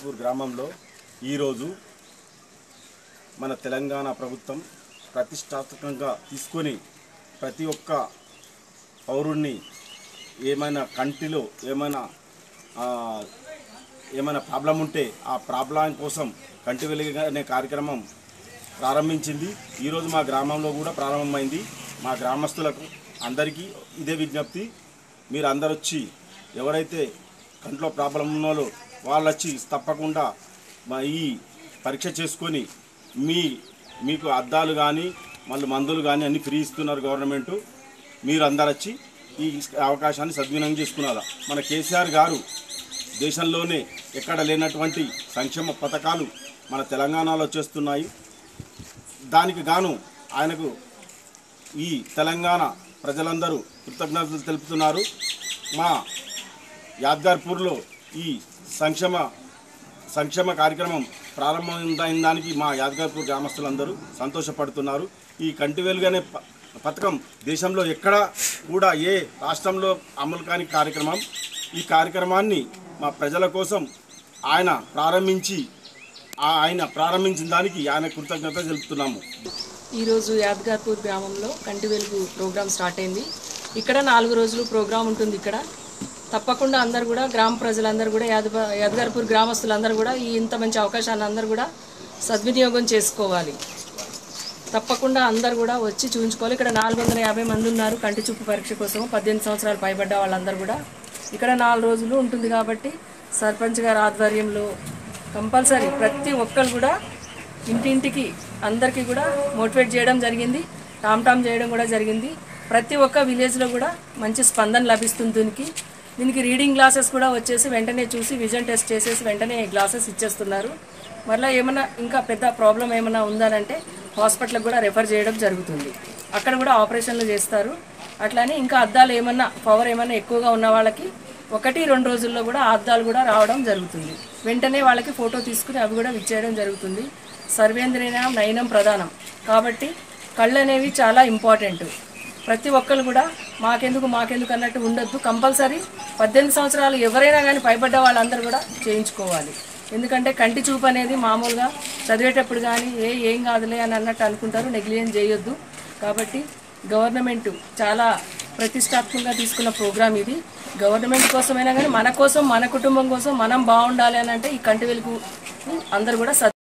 యాద్గార్పూర్ గ్రామంలో ఈరోజు మన తెలంగాణ ప్రభుత్వం ప్రతిష్టాత్మకంగా తీసుకొని ప్రతి ఒక్క పౌరుణ్ణి ఏమైనా కంటిలో ఏమైనా ఆ, ఏమైనా ప్రాబ్లం ఉంటే ఆ ప్రాబ్లం కోసం కంటి వెలుగు అనే కార్యక్రమం ప్రారంభించింది ఈరోజు మా గ్రామంలో కూడా ప్రారంభమైంది మా గ్రామస్తులకు అందరికీ ఇదే విజ్ఞప్తి మీరు అందరు వచ్చి ఎవరైతే కంట్లో ప్రాబ్లం ఉన్నారో వాళ్ళు వచ్చి తప్పకుండా మా ఈ పరీక్ష చేసుకొని మీ మీకు అద్దాలు కానీ మళ్ళీ మందులు కానీ అన్ని ఫ్రీ ఇస్తున్నారు గవర్నమెంటు మీరు అందరు వచ్చి ఈ అవకాశాన్ని సద్వినియోగం చేసుకున్నారా మన కేసీఆర్ గారు దేశంలోనే ఎక్కడ లేనటువంటి సంక్షేమ పథకాలు మన తెలంగాణలో చేస్తున్నాయి దానికి గాను ఆయనకు ఈ తెలంగాణ ప్రజలందరూ కృతజ్ఞతలు తెలుపుతున్నారు మా యాద్గార్పూర్లో ఈ సంక్షేమ సంక్షేమ కార్యక్రమం ప్రారంభమైన దానికి మా యాదగార్పూర్ గ్రామస్తులందరూ సంతోషపడుతున్నారు ఈ కంటి వెలుగనే ప- పథకం దేశంలో ఎక్కడ కూడా ఏ రాష్ట్రంలో అమలు కాని కార్యక్రమం ఈ కార్యక్రమాన్ని మా ప్రజల కోసం ఆయన ప్రారంభించి ఆ- ఆయన ప్రారంభించిన దానికి ఆయన కృతజ్ఞత తెలుపుతున్నాము ఈరోజు యాద్గార్పూర్ గ్రామంలో కంటి వెలుగు ప్రోగ్రామ్ స్టార్ట్ అయింది ఇక్కడ నాలుగు రోజులు ప్రోగ్రాం ఉంటుంది ఇక్కడ తప్పకుండా అందరు కూడా గ్రామ ప్రజలందరూ కూడా యాదవ యాదగార్పూర్ గ్రామస్తులందరూ కూడా ఈ ఇంత మంచి అవకాశాన్ని అందరూ కూడా సద్వినియోగం చేసుకోవాలి తప్పకుండా అందరు కూడా వచ్చి చూపించుకోవాలి ఇక్కడ నాలుగు వందల యాభై మంది ఉన్నారు కంటి చూపు పరీక్ష కోసం పద్దెనిమిది సంవత్సరాలు పైబడ్డ వాళ్ళందరూ కూడా ఇక్కడ నాలుగు రోజులు ఉంటుంది కాబట్టి సర్పంచ్ గారి ఆధ్వర్యంలో కంపల్సరీ ప్రతి ఒక్కరు కూడా ఇంటింటికి అందరికీ కూడా మోటివేట్ చేయడం జరిగింది టామ్ టామ్ చేయడం కూడా జరిగింది ప్రతి ఒక్క విలేజ్లో కూడా మంచి స్పందన లభిస్తుంది దీనికి దీనికి రీడింగ్ గ్లాసెస్ కూడా వచ్చేసి వెంటనే చూసి విజన్ టెస్ట్ చేసేసి వెంటనే గ్లాసెస్ ఇచ్చేస్తున్నారు మళ్ళీ ఏమైనా ఇంకా పెద్ద ప్రాబ్లం ఏమైనా ఉందనంటే హాస్పిటల్కి కూడా రెఫర్ చేయడం జరుగుతుంది అక్కడ కూడా ఆపరేషన్లు చేస్తారు అట్లానే ఇంకా అద్దాలు ఏమన్నా పవర్ ఏమన్నా ఎక్కువగా ఉన్న వాళ్ళకి ఒకటి రెండు రోజుల్లో కూడా ఆ అద్దాలు కూడా రావడం జరుగుతుంది వెంటనే వాళ్ళకి ఫోటో తీసుకుని అవి కూడా ఇచ్చేయడం జరుగుతుంది సర్వేంద్రియనం నయనం ప్రధానం కాబట్టి కళ్ళు అనేవి చాలా ఇంపార్టెంట్ ప్రతి ఒక్కరు కూడా మాకెందుకు మాకెందుకు అన్నట్టు ఉండొద్దు కంపల్సరీ పద్దెనిమిది సంవత్సరాలు ఎవరైనా కానీ పైబడ్డ వాళ్ళందరూ కూడా చేయించుకోవాలి ఎందుకంటే కంటి చూపు అనేది మామూలుగా చదివేటప్పుడు కానీ ఏ ఏం కాదులే అని అన్నట్టు అనుకుంటారు నెగ్లిజెన్స్ చేయొద్దు కాబట్టి గవర్నమెంట్ చాలా ప్రతిష్టాత్మకంగా తీసుకున్న ప్రోగ్రామ్ ఇది గవర్నమెంట్ కోసమైనా కానీ మన కోసం మన కుటుంబం కోసం మనం బాగుండాలి అని అంటే ఈ కంటి వెలుగు అందరూ కూడా సద్